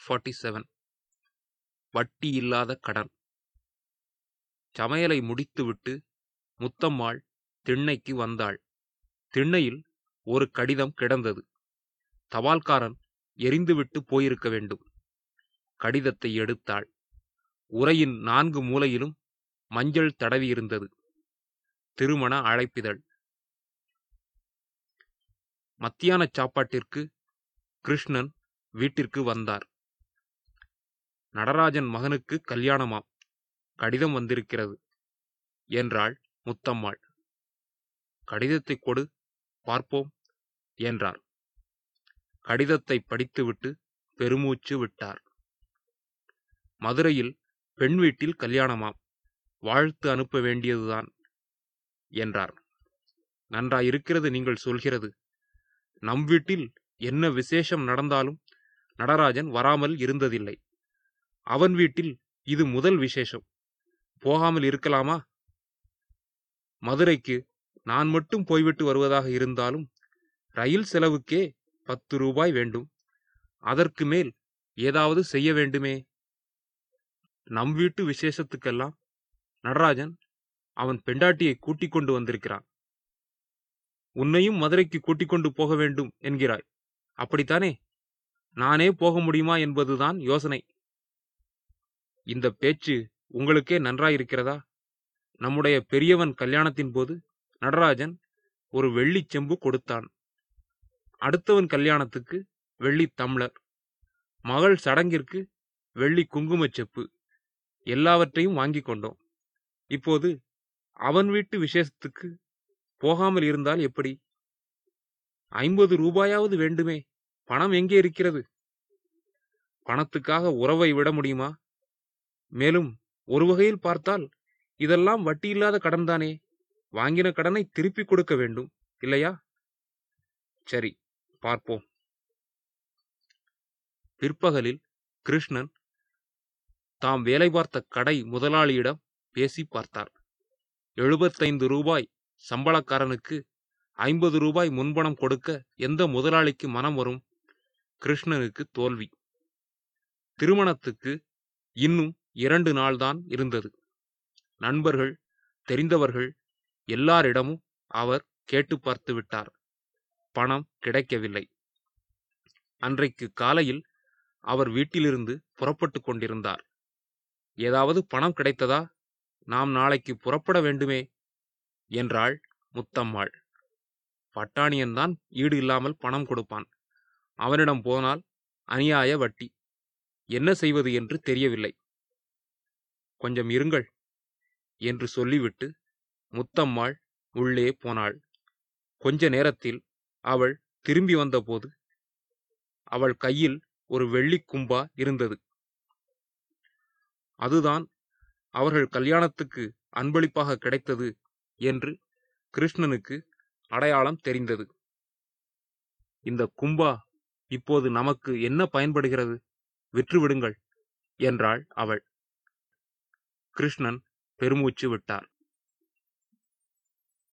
forty seven வட்டி இல்லாத கடன் சமையலை முடித்துவிட்டு முத்தம்மாள் திண்ணைக்கு வந்தாள் திண்ணையில் ஒரு கடிதம் கிடந்தது தபால்காரன் எரிந்துவிட்டு போயிருக்க வேண்டும் கடிதத்தை எடுத்தாள் உரையின் நான்கு மூலையிலும் மஞ்சள் தடவியிருந்தது திருமண அழைப்பிதழ் மத்தியான சாப்பாட்டிற்கு கிருஷ்ணன் வீட்டிற்கு வந்தார் நடராஜன் மகனுக்கு கல்யாணமாம் கடிதம் வந்திருக்கிறது என்றாள் முத்தம்மாள் கடிதத்தை கொடு பார்ப்போம் என்றார் கடிதத்தை படித்துவிட்டு பெருமூச்சு விட்டார் மதுரையில் பெண் வீட்டில் கல்யாணமாம் வாழ்த்து அனுப்ப வேண்டியதுதான் என்றார் நன்றாயிருக்கிறது நீங்கள் சொல்கிறது நம் வீட்டில் என்ன விசேஷம் நடந்தாலும் நடராஜன் வராமல் இருந்ததில்லை அவன் வீட்டில் இது முதல் விசேஷம் போகாமல் இருக்கலாமா மதுரைக்கு நான் மட்டும் போய்விட்டு வருவதாக இருந்தாலும் ரயில் செலவுக்கே பத்து ரூபாய் வேண்டும் அதற்கு மேல் ஏதாவது செய்ய வேண்டுமே நம் வீட்டு விசேஷத்துக்கெல்லாம் நடராஜன் அவன் பெண்டாட்டியை கூட்டிக் கொண்டு வந்திருக்கிறான் உன்னையும் மதுரைக்கு கூட்டிக் கொண்டு போக வேண்டும் என்கிறாய் அப்படித்தானே நானே போக முடியுமா என்பதுதான் யோசனை இந்த பேச்சு உங்களுக்கே நன்றாயிருக்கிறதா நம்முடைய பெரியவன் கல்யாணத்தின் போது நடராஜன் ஒரு வெள்ளிச் செம்பு கொடுத்தான் அடுத்தவன் கல்யாணத்துக்கு வெள்ளி தம்ளர் மகள் சடங்கிற்கு வெள்ளி குங்குமச் செப்பு எல்லாவற்றையும் வாங்கி கொண்டோம் இப்போது அவன் வீட்டு விசேஷத்துக்கு போகாமல் இருந்தால் எப்படி ஐம்பது ரூபாயாவது வேண்டுமே பணம் எங்கே இருக்கிறது பணத்துக்காக உறவை விட முடியுமா மேலும் ஒரு வகையில் பார்த்தால் இதெல்லாம் வட்டியில்லாத கடன்தானே வாங்கின கடனை திருப்பிக் கொடுக்க வேண்டும் இல்லையா சரி பார்ப்போம் பிற்பகலில் கிருஷ்ணன் தாம் வேலை பார்த்த கடை முதலாளியிடம் பேசி பார்த்தார் எழுபத்தைந்து ரூபாய் சம்பளக்காரனுக்கு ஐம்பது ரூபாய் முன்பணம் கொடுக்க எந்த முதலாளிக்கு மனம் வரும் கிருஷ்ணனுக்கு தோல்வி திருமணத்துக்கு இன்னும் இரண்டு நாள்தான் இருந்தது நண்பர்கள் தெரிந்தவர்கள் எல்லாரிடமும் அவர் கேட்டு பார்த்து விட்டார் பணம் கிடைக்கவில்லை அன்றைக்கு காலையில் அவர் வீட்டிலிருந்து புறப்பட்டு கொண்டிருந்தார் ஏதாவது பணம் கிடைத்ததா நாம் நாளைக்கு புறப்பட வேண்டுமே என்றாள் முத்தம்மாள் பட்டாணியன்தான் ஈடு இல்லாமல் பணம் கொடுப்பான் அவனிடம் போனால் அநியாய வட்டி என்ன செய்வது என்று தெரியவில்லை கொஞ்சம் இருங்கள் என்று சொல்லிவிட்டு முத்தம்மாள் உள்ளே போனாள் கொஞ்ச நேரத்தில் அவள் திரும்பி வந்தபோது அவள் கையில் ஒரு வெள்ளிக் கும்பா இருந்தது அதுதான் அவர்கள் கல்யாணத்துக்கு அன்பளிப்பாக கிடைத்தது என்று கிருஷ்ணனுக்கு அடையாளம் தெரிந்தது இந்த கும்பா இப்போது நமக்கு என்ன பயன்படுகிறது விற்றுவிடுங்கள் என்றாள் அவள் கிருஷ்ணன் பெருமூச்சு விட்டார்